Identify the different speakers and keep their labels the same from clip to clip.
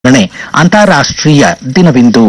Speaker 1: ದಿನಾಚರಣೆ ಅಂತಾರಾಷ್ಟ್ರೀಯ ದಿನವಿಂದು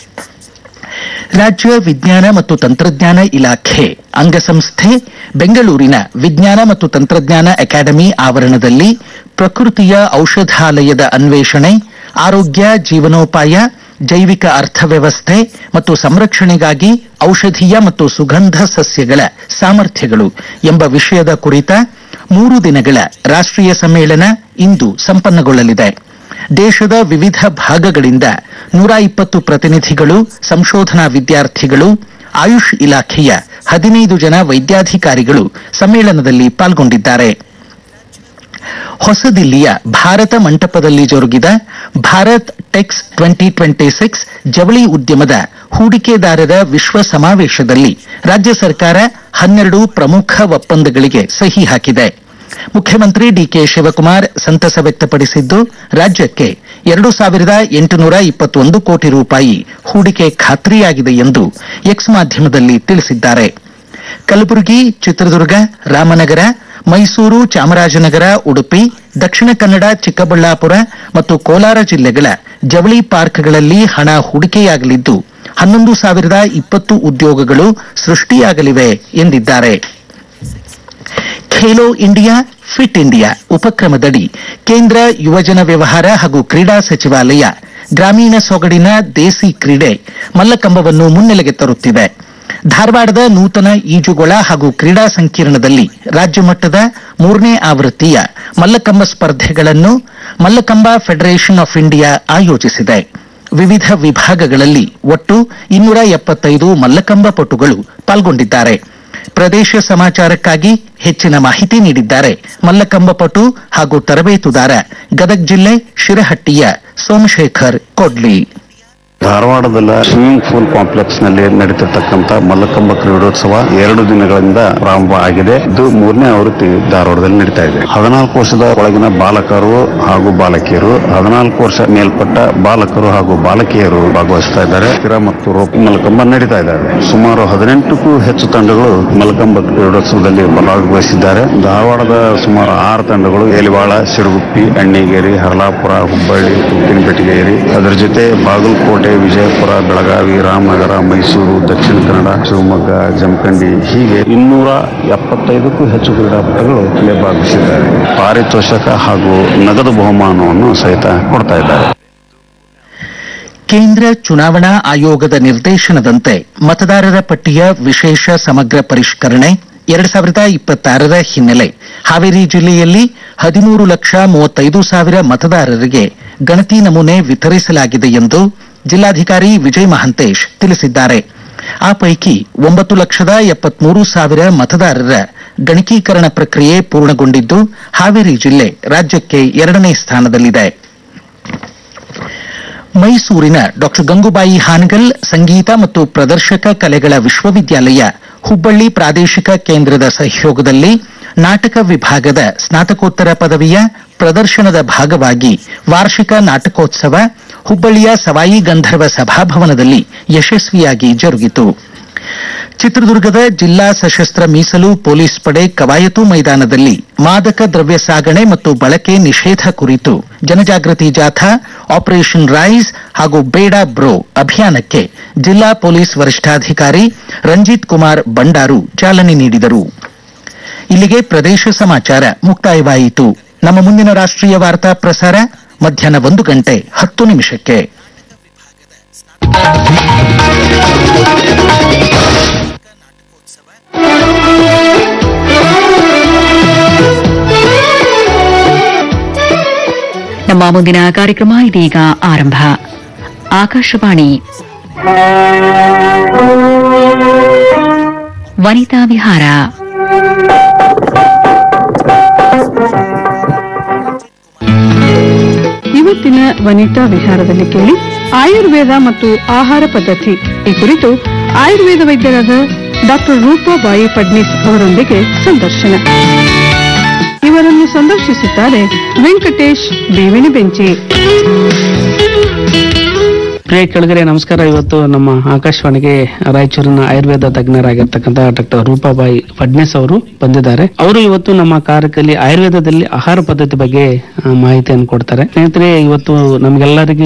Speaker 1: ರಾಜ್ಯ ವಿಜ್ಞಾನ ಮತ್ತು ತಂತ್ರಜ್ಞಾನ ಇಲಾಖೆ ಅಂಗಸಂಸ್ಥೆ ಬೆಂಗಳೂರಿನ ವಿಜ್ಞಾನ ಮತ್ತು ತಂತ್ರಜ್ಞಾನ ಅಕಾಡೆಮಿ ಆವರಣದಲ್ಲಿ ಪ್ರಕೃತಿಯ ಔಷಧಾಲಯದ ಅನ್ವೇಷಣೆ ಆರೋಗ್ಯ ಜೀವನೋಪಾಯ ಜೈವಿಕ ಅರ್ಥವ್ಯವಸ್ಥೆ ಮತ್ತು ಸಂರಕ್ಷಣೆಗಾಗಿ ಔಷಧೀಯ ಮತ್ತು ಸುಗಂಧ ಸಸ್ಯಗಳ ಸಾಮರ್ಥ್ಯಗಳು ಎಂಬ ವಿಷಯದ ಕುರಿತ ಮೂರು ದಿನಗಳ ರಾಷ್ಟ್ರೀಯ ಸಮ್ಮೇಳನ ಇಂದು ಸಂಪನ್ನಗೊಳ್ಳಲಿದೆ ದೇಶದ ವಿವಿಧ ಭಾಗಗಳಿಂದ ನೂರ ಇಪ್ಪತ್ತು ಪ್ರತಿನಿಧಿಗಳು ಸಂಶೋಧನಾ ವಿದ್ಯಾರ್ಥಿಗಳು ಆಯುಷ್ ಇಲಾಖೆಯ ಹದಿನೈದು ಜನ ವೈದ್ಯಾಧಿಕಾರಿಗಳು ಸಮ್ಮೇಳನದಲ್ಲಿ ಪಾಲ್ಗೊಂಡಿದ್ದಾರೆ ಹೊಸದಿಲ್ಲಿಯ ಭಾರತ ಮಂಟಪದಲ್ಲಿ ಜರುಗಿದ Bharat Tex twenty twenty six ಜವಳಿ ಉದ್ಯಮದ ಹೂಡಿಕೆದಾರರ ವಿಶ್ವ ಸಮಾವೇಶದಲ್ಲಿ ರಾಜ್ಯ ಸರ್ಕಾರ ಹನ್ನೆರಡು ಪ್ರಮುಖ ಒಪ್ಪಂದಗಳಿಗೆ ಸಹಿ ಹಾಕಿದೆ ಮುಖ್ಯಮಂತ್ರಿ ಡಿಕೆ ಶಿವಕುಮಾರ್ ಸಂತಸ ವ್ಯಕ್ತಪಡಿಸಿದ್ದು ರಾಜ್ಯಕ್ಕೆ ಎರಡು ಸಾವಿರದ ಎಂಟುನೂರ ಇಪ್ಪತ್ತೊಂದು ಕೋಟಿ ರೂಪಾಯಿ ಹೂಡಿಕೆ ಖಾತ್ರಿಯಾಗಿದೆ ಎಂದು ಎಕ್ಸ್ ಮಾಧ್ಯಮದಲ್ಲಿ ತಿಳಿಸಿದ್ದಾರೆ ಕಲಬುರಗಿ ಚಿತ್ರದುರ್ಗ ರಾಮನಗರ ಮೈಸೂರು ಚಾಮರಾಜನಗರ ಉಡುಪಿ ದಕ್ಷಿಣ ಕನ್ನಡ ಚಿಕ್ಕಬಳ್ಳಾಪುರ ಮತ್ತು ಕೋಲಾರ ಜಿಲ್ಲೆಗಳ ಜವಳಿ ಪಾರ್ಕ್ಗಳಲ್ಲಿ ಹಣ ಹೂಡಿಕೆಯಾಗಲಿದ್ದು ಹನ್ನೊಂದು ಸಾವಿರದ ಇಪ್ಪತ್ತು ಉದ್ಯೋಗಗಳು ಸೃಷ್ಟಿಯಾಗಲಿವೆ ಎಂದಿದ್ದಾರೆ ಖೇಲೋ ಇಂಡಿಯಾ ಫಿಟ್ ಇಂಡಿಯಾ ಉಪಕ್ರಮದಡಿ ಕೇಂದ್ರ ಯುವಜನ ವ್ಯವಹಾರ ಹಾಗೂ ಕ್ರೀಡಾ ಸಚಿವಾಲಯ ಗ್ರಾಮೀಣ ಸೊಗಡಿನ ದೇಸಿ ಕ್ರೀಡೆ ಮಲ್ಲಕಂಬವನ್ನು ಮುನ್ನೆಲೆಗೆ ತರುತ್ತಿದೆ ಧಾರವಾಡದ ನೂತನ ಈಜುಗೊಳ ಹಾಗೂ ಕ್ರೀಡಾ ಸಂಕೀರ್ಣದಲ್ಲಿ ರಾಜ್ಯ ಮಟ್ಟದ ಮೂರನೇ ಆವೃತ್ತಿಯ ಮಲ್ಲಕಂಬ ಸ್ಪರ್ಧೆಗಳನ್ನು ಮಲ್ಲಕಂಬ ಫೆಡರೇಷನ್ ಆಫ್ ಇಂಡಿಯಾ ಆಯೋಜಿಸಿದೆ ವಿವಿಧ ವಿಭಾಗಗಳಲ್ಲಿ ಒಟ್ಟು ಇನ್ನೂರ ಎಪ್ಪತ್ತೈದು ಮಲ್ಲಕಂಬ ಪಟುಗಳು ಪಾಲ್ಗೊಂಡಿದ್ದಾರೆ ಪ್ರದೇಶ ಸಮಾಚಾರಕ್ಕಾಗಿ ಹೆಚ್ಚಿನ ಮಾಹಿತಿ ನೀಡಿದ್ದಾರೆ ಮಲ್ಲಕಂಬ ಪಟು ಹಾಗೂ ತರಬೇತುದಾರ ಗದಗ ಜಿಲ್ಲೆ ಶಿರಹಟ್ಟಿಯ ಸೋಮಶೇಖರ್ ಕೊಡ್ಲಿ
Speaker 2: ಧಾರವಾಡದ ಸ್ವಿಮ್ಮಿಂಗ್ ಪೂಲ್ ಕಾಂಪ್ಲೆಕ್ಸ್ ನಲ್ಲಿ ನಡೀತಿರ್ತಕ್ಕಂಥ ಮಲ್ಲಕಂಬ ಕ್ರೀಡೋತ್ಸವ ಎರಡು ದಿನಗಳಿಂದ ಪ್ರಾರಂಭ ಆಗಿದೆ ಇದು ಮೂರನೇ ಆವೃತ್ತಿ ಧಾರವಾಡದಲ್ಲಿ ನಡೀತಾ ಇದೆ ಹದಿನಾಲ್ಕು ವರ್ಷದ ಒಳಗಿನ ಬಾಲಕರು ಹಾಗೂ ಬಾಲಕಿಯರು ಹದಿನಾಲ್ಕು ವರ್ಷ ಮೇಲ್ಪಟ್ಟ ಬಾಲಕರು ಹಾಗೂ ಬಾಲಕಿಯರು ಭಾಗವಹಿಸ್ತಾ ಇದ್ದಾರೆ ಸ್ಥಿರ ಮತ್ತು ರೋಪ್ ಮಲ್ಲಕಂಬ ನಡೀತಾ ಇದ್ದಾವೆ ಸುಮಾರು ಹದಿನೆಂಟಕ್ಕೂ ಹೆಚ್ಚು ತಂಡಗಳು ಮಲ್ಲಕಂಬ ಕ್ರೀಡೋತ್ಸವದಲ್ಲಿ ಭಾಗವಹಿಸಿದ್ದಾರೆ ಧಾರವಾಡದ ಸುಮಾರು ಆರು ತಂಡಗಳು ಎಲಿವಾಳ ಸಿರುಗುಪ್ಪಿ ಅಣ್ಣಿಗೇರಿ ಹರಳಾಪುರ ಹುಬ್ಬಳ್ಳಿ ಉಪ್ಪಿನಪೆಟ್ಟಿಗೇರಿ ಅದರ ಜೊತೆ ಬಾಗಲಕೋಟೆ ವಿಜಯಪುರ ಬೆಳಗಾವಿ ರಾಮನಗರ ಮೈಸೂರು ದಕ್ಷಿಣ ಕನ್ನಡ ಶಿವಮೊಗ್ಗ ಜಮಖಂಡಿ ಹೀಗೆ ಇನ್ನೂರ ಎಪ್ಪತ್ತೈದಕ್ಕೂ ಹೆಚ್ಚು ಕ್ರೀಡಾಪಟುಗಳು ಇಲ್ಲಿ ಭಾಗವಹಿಸಿದ್ದಾರೆ ಪಾರಿತೋಷಕ ಹಾಗೂ ನಗದು ಬಹುಮಾನವನ್ನು ಸಹಿತ ಕೊಡ್ತಾ ಇದ್ದಾರೆ
Speaker 1: ಕೇಂದ್ರ ಚುನಾವಣಾ ಆಯೋಗದ ನಿರ್ದೇಶನದಂತೆ ಮತದಾರರ ಪಟ್ಟಿಯ ವಿಶೇಷ ಸಮಗ್ರ ಪರಿಷ್ಕರಣೆ ಎರಡು ಸಾವಿರದ ಇಪ್ಪತ್ತಾರರ ಹಿನ್ನೆಲೆ ಹಾವೇರಿ ಜಿಲ್ಲೆಯಲ್ಲಿ ಹದಿಮೂರು ಲಕ್ಷ ಮೂವತ್ತೈದು ಸಾವಿರ ಮತದಾರರಿಗೆ ಗಣತಿ ನಮೂನೆ ವಿತರಿಸಲಾಗಿದೆ ಎಂದು ಜಿಲ್ಲಾಧಿಕಾರಿ ವಿಜಯ್ ಮಹಂತೇಶ್ ತಿಳಿಸಿದ್ದಾರೆ ಆ ಪೈಕಿ ಒಂಬತ್ತು ಲಕ್ಷದ ಎಪ್ಪತ್ಮೂರು ಸಾವಿರ ಮತದಾರರ ಗಣಕೀಕರಣ ಪ್ರಕ್ರಿಯೆ ಪೂರ್ಣಗೊಂಡಿದ್ದು ಹಾವೇರಿ ಜಿಲ್ಲೆ ರಾಜ್ಯಕ್ಕೆ ಎರಡನೇ ಸ್ಥಾನದಲ್ಲಿದೆ ಮೈಸೂರಿನ ಡಾಕ್ಟರ್ ಗಂಗುಬಾಯಿ ಹಾನಗಲ್ ಸಂಗೀತ ಮತ್ತು ಪ್ರದರ್ಶಕ ಕಲೆಗಳ ವಿಶ್ವವಿದ್ಯಾಲಯ ಹುಬ್ಬಳ್ಳಿ ಪ್ರಾದೇಶಿಕ ಕೇಂದ್ರದ ಸಹಯೋಗದಲ್ಲಿ ನಾಟಕ ವಿಭಾಗದ ಸ್ನಾತಕೋತ್ತರ ಪದವಿಯ ಪ್ರದರ್ಶನದ ಭಾಗವಾಗಿ ವಾರ್ಷಿಕ ನಾಟಕೋತ್ಸವ ಹುಬ್ಬಳ್ಳಿಯ ಸವಾಯಿ ಗಂಧರ್ವ ಸಭಾಭವನದಲ್ಲಿ ಯಶಸ್ವಿಯಾಗಿ ಜರುಗಿತು ಚಿತ್ರದುರ್ಗದ ಜಿಲ್ಲಾ ಸಶಸ್ತ್ರ ಮೀಸಲು ಪೊಲೀಸ್ ಪಡೆ ಕವಾಯತು ಮೈದಾನದಲ್ಲಿ ಮಾದಕ ದ್ರವ್ಯ ಸಾಗಣೆ ಮತ್ತು ಬಳಕೆ ನಿಷೇಧ ಕುರಿತು ಜನಜಾಗೃತಿ ಜಾಥಾ ಆಪರೇಷನ್ ರೈಸ್ ಹಾಗೂ ಬೇಡ ಬ್ರೋ ಅಭಿಯಾನಕ್ಕೆ ಜಿಲ್ಲಾ ಪೊಲೀಸ್ ವರಿಷ್ಠಾಧಿಕಾರಿ ರಂಜಿತ್ ಕುಮಾರ್ ಬಂಡಾರು ಚಾಲನೆ ನೀಡಿದರು ಇಲ್ಲಿಗೆ ಪ್ರದೇಶ ಸಮಾಚಾರ ಮುಕ್ತಾಯವಾಯಿತು ನಮ್ಮ ಮುಂದಿನ ರಾಷ್ಟ್ರೀಯ ವಾರ್ತಾ ಪ್ರಸಾರ ಮಧ್ಯಾಹ್ನ ಒಂದು ಗಂಟೆ ಹತ್ತು ನಿಮಿಷಕ್ಕೆ
Speaker 3: ನಮ್ಮ ಮುಂದಿನ ಕಾರ್ಯಕ್ರಮ ಇದೀಗ ಆರಂಭ ಆಕಾಶವಾಣಿ ವನಿತಾ ವಿಹಾರ
Speaker 4: ಇವತ್ತಿನ ವನಿತಾ ವಿಹಾರದಲ್ಲಿ ಕೇಳಿ ಆಯುರ್ವೇದ ಮತ್ತು ಆಹಾರ ಪದ್ಧತಿ ಈ ಕುರಿತು ಆಯುರ್ವೇದ ವೈದ್ಯರಾದ ಡಾಕ್ಟರ್ ರೂಪಾ ಬಾಯಿ ಫಡ್ನಿಸ್ ಅವರೊಂದಿಗೆ ಸಂದರ್ಶನ ಇವರನ್ನು ಸಂದರ್ಶಿಸುತ್ತಾರೆ ವೆಂಕಟೇಶ್ ಬೇವಿನ ಬೆಂಚಿ
Speaker 5: ಪ್ರಿಯ ಕೆಳಗರೆ ನಮಸ್ಕಾರ ಇವತ್ತು ನಮ್ಮ ಆಕಾಶವಾಣಿಗೆ ರಾಯಚೂರಿನ ಆಯುರ್ವೇದ ತಜ್ಞರಾಗಿರ್ತಕ್ಕಂಥ ಡಾಕ್ಟರ್ ರೂಪಾಬಾಯಿ ಫಡ್ನೆಸ್ ಅವರು ಬಂದಿದ್ದಾರೆ ಅವರು ಇವತ್ತು ನಮ್ಮ ಕಾರ್ಯಕ್ರಮದಲ್ಲಿ ಆಯುರ್ವೇದದಲ್ಲಿ ಆಹಾರ ಪದ್ಧತಿ ಬಗ್ಗೆ ಆ, ಮಾಹಿತಿಯನ್ನು ಕೊಡ್ತಾರೆ ಸ್ನೇಹಿತರೆ ಇವತ್ತು ನಮ್ಗೆಲ್ಲರಿಗೂ